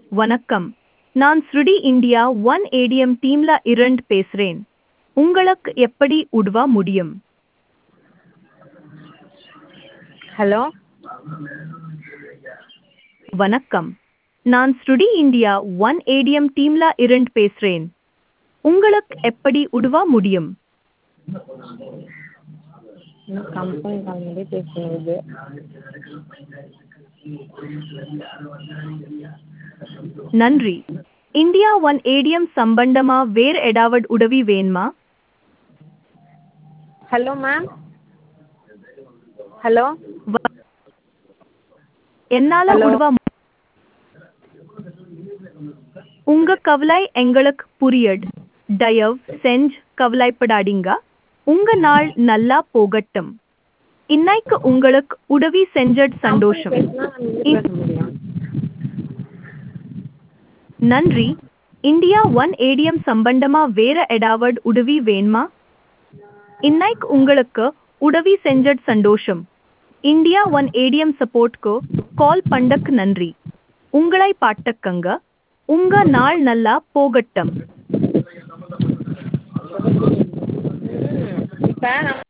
வணக்கம் நான் ஸ்ருடி இந்தியா ஒன் ஏடிஎம் டீம்ல இருந்து பேசுறேன் உங்களுக்கு எப்படி உதவ முடியும் ஹலோ வணக்கம் நான் ஸ்ருடி இந்தியா ஒன் ஏடிஎம் டீம்ல இருந்து பேசுறேன் உங்களுக்கு எப்படி உதவ முடியும் நான் கம்பெனி கால்லேருந்தே பேசுகிறது நன்றி இந்தியா ஒன் ஏடிஎம் சம்பந்தமா வேற ஏதாவது உதவி வேணுமா ஹலோ மேம் ஹலோ வ- என்னால Hello. உதவ மு- உங்க கவலை எங்களுக்கு புரியட் தயவு செஞ்சு கவலைப்படாதீங்க உங்க நாள் நல்லா போகட்டும் இன்னைக்கு உங்களுக்கு உதவி செஞ்சது சந்தோஷம் பேசினா நம்ம பேச முடியும் நன்றி இந்தியா ஒன் ஏடிஎம் சம்பந்தமா வேற ஏதாவது உதவி வேணுமா இன்னைக்கு உங்களுக்கு உதவி செஞ்சது சந்தோஷம் இந்தியா ஒன் ஏடிஎம் சப்போர்ட்க்கு கால் பண்ணக்கு நன்றி உங்களை பாட்டக்கங்க உங்க நாள் நல்லா போகட்டும் இப்போ நம்ம